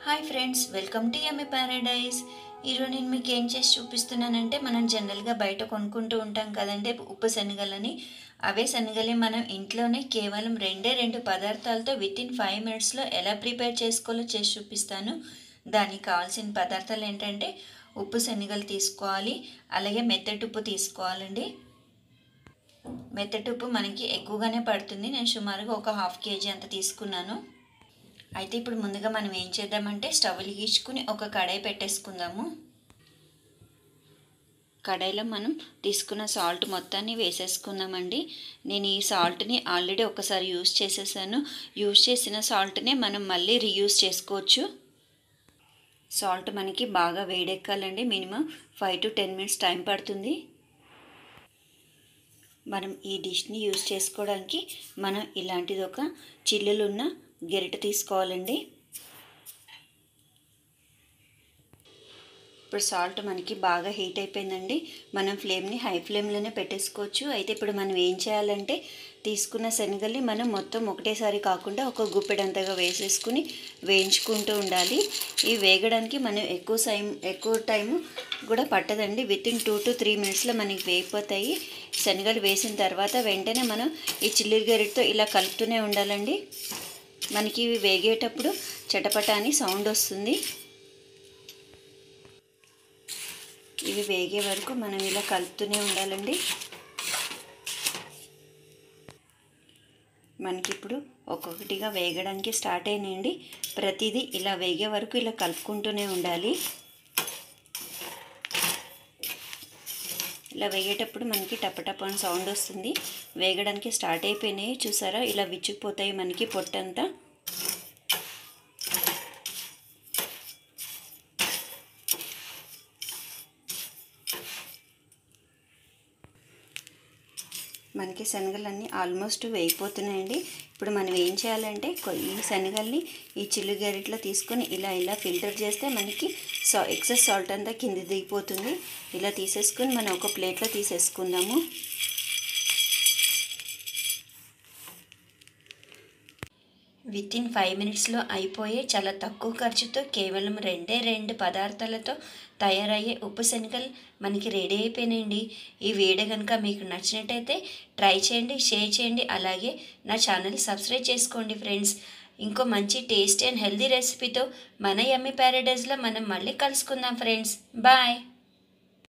hi friends welcome to Emmy paradise ఈరోజు నేను మీకు ఏం చేసి చూపిస్తున్నానంటే మనం జనరల్గా బయట కొనుక్కుంటూ ఉంటాం కదండి ఉప్పు శనగలని అవే శనగలే మనం ఇంట్లోనే కేవలం రెండే రెండు పదార్థాలతో విత్ ఇన్ ఫైవ్ మినిట్స్లో ఎలా ప్రిపేర్ చేసుకోవాలో చేసి చూపిస్తాను దానికి కావాల్సిన పదార్థాలు ఏంటంటే ఉప్పు శనగలు తీసుకోవాలి అలాగే మెత్తటి ఉప్పు తీసుకోవాలండి మెత్తటి ఉప్పు మనకి ఎక్కువగానే పడుతుంది నేను సుమారుగా ఒక హాఫ్ కేజీ అంత తీసుకున్నాను అయితే ఇప్పుడు ముందుగా మనం ఏం చేద్దామంటే స్టవ్ వెలిగించుకుని ఒక కడాయి పెట్టేసుకుందాము కడాయిలో మనం తీసుకున్న సాల్ట్ మొత్తాన్ని వేసేసుకుందామండి నేను ఈ సాల్ట్ని ఆల్రెడీ ఒకసారి యూస్ చేసేసాను యూస్ చేసిన సాల్ట్నే మనం మళ్ళీ రీయూస్ చేసుకోవచ్చు సాల్ట్ మనకి బాగా వేడెక్కాలండి minimum five to ten minutes time పడుతుంది మనం ఈ డిష్ని యూస్ చేసుకోవడానికి మనం ఇలాంటిది ఒక చిల్లులున్న గెరిట తీసుకోవాలండి ఇప్పుడు సాల్ట్ మనకి బాగా హీట్ అయిపోయిందండి మనం ఫ్లేమ్ని హై ఫ్లేమ్లోనే పెట్టేసుకోవచ్చు అయితే ఇప్పుడు మనం ఏం చేయాలంటే తీసుకున్న శనగల్ని మనం మొత్తం ఒకటేసారి కాకుండా ఒక గుప్పెడంతగా వేసేసుకుని వేయించుకుంటూ ఉండాలి ఇవి వేగడానికి మనం ఎక్కువ టైం ఎక్కువ టైం కూడా పట్టదండి within two to three మినిట్స్లో మనకి వేగిపోతాయి శనగలు వేసిన తర్వాత వెంటనే మనం ఈ చిల్లి గరిటతో ఇలా కలుపుతూనే ఉండాలండి మనకి ఇవి వేగేటప్పుడు చటపట అని సౌండ్ వస్తుంది ఇవి వేగే వరకు మనం ఇలా కలుపుతూనే ఉండాలండి మనకి ఇప్పుడు ఒక్కొక్కటిగా వేగడానికి స్టార్ట్ అయినాయండి ప్రతిదీ ఇలా వేగే వరకు ఇలా కలుపుకుంటూనే ఉండాలి ఇలా వేగేటప్పుడు మనకి టపటప అని సౌండ్ వస్తుంది వేగడానికి స్టార్ట్ అయిపోయినాయి చూసారా ఇలా విచ్చుకుపోతాయి మనకి పొట్టంతా మనకి శనగలన్నీ ఆల్మోస్ట్ వేగిపోతున్నాయండి ఇప్పుడు మనం ఏం చేయాలంటే ఈ శనగల్ని ఈ చిల్లు గరిట్లో తీసుకొని ఇలా ఇలా ఫిల్టర్ చేస్తే మనకి సా ఎక్సెస్ సాల్ట్ అంతా కింద దిగిపోతుంది ఇలా తీసేసుకొని మనం ఒక ప్లేట్లో తీసేసుకుందాము విత్ ఇన్ ఫైవ్ మినిట్స్లో అయిపోయే చాలా తక్కువ ఖర్చుతో కేవలం రెండే రెండు పదార్థాలతో తయారయ్యే ఉప్పు శనగలు మనకి రెడీ అయిపోయినాయండి ఈ వీడియో కనుక మీకు నచ్చినట్టయితే ట్రై చేయండి షేర్ చేయండి అలాగే నా ఛానల్ సబ్స్క్రైబ్ చేసుకోండి ఫ్రెండ్స్ ఇంకో మంచి టేస్టీ అండ్ హెల్దీ రెసిపీతో మన యమ్మీ ప్యారడైజ్లో మనం మళ్ళీ కలుసుకుందాం ఫ్రెండ్స్ బాయ్